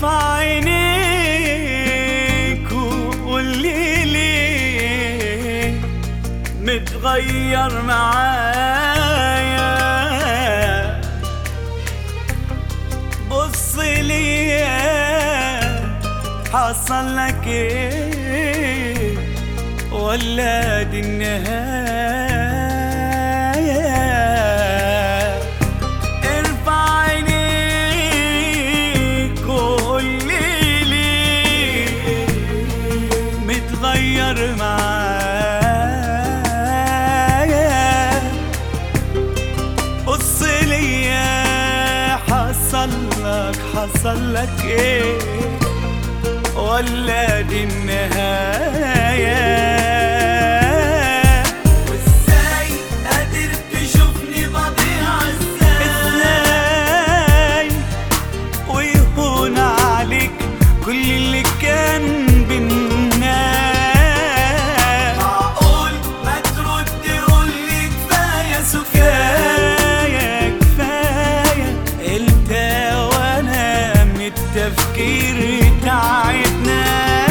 ارفع عينيك وقولي ليه متغير معايا بص ليا حصل لك ايه ولا دي النهاية ارفع عينيك وقولي ليه متغير معايا بص ليا حصل لك حصل لك ايه ولا دي النهاية وازاي قادر تشوفني بضيع ازاي ازاي ويهون عليك كل اللي كان بينا معقول ما ترد قولي كفايه سكات كفاية كفاية انت وانا من التفكير تعبنا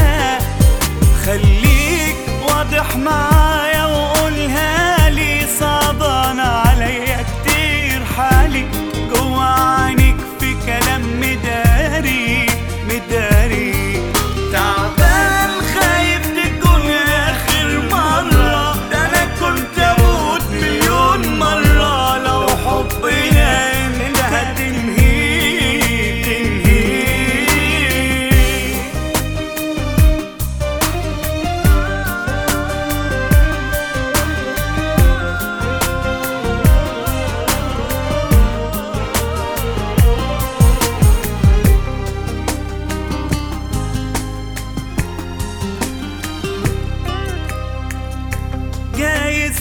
خليك واضح معايا وقولها لي صعبان عليا كتير حالي جوا عينيك في كلام مداري مداري تعبان خايف تكون اخر مرة ده انا كنت اموت مليون مرة لو حبنا انت هتنهي تنهي جايز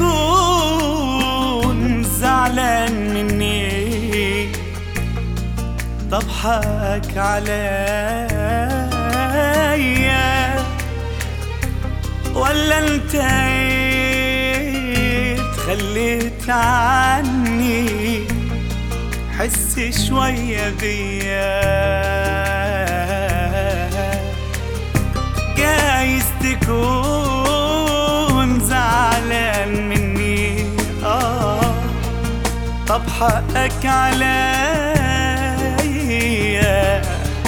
تكون زعلان مني طب حقك عليا ولا انت ايه تخليت عني حس شوية بيا جايز تكون زعلان مني اه طب حقك عليا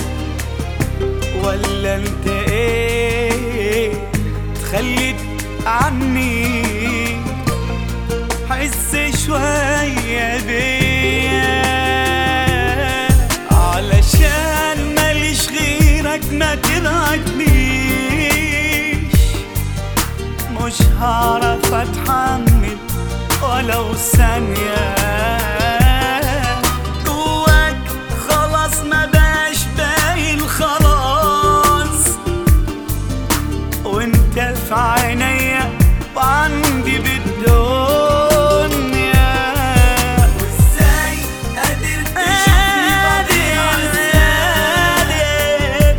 ولا انت ايه تخليت عني حس شوية بيا علشان ماليش غيرك ما تبعدنيش مش هعرف اتحمل ولو ثانية جواك خلاص ما بقاش باين خلاص وانت في عينيا وعندي بالدنيا وازاي قادر تشوفني بضيع ازاي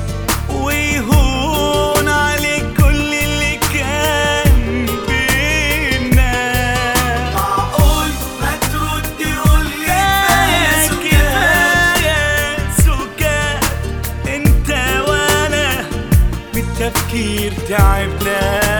ويهون عليك كل اللي كان بينا معقول ما ترد قولي كفايه سكات كفاية سكات انت وانا بالتفكير تعبنا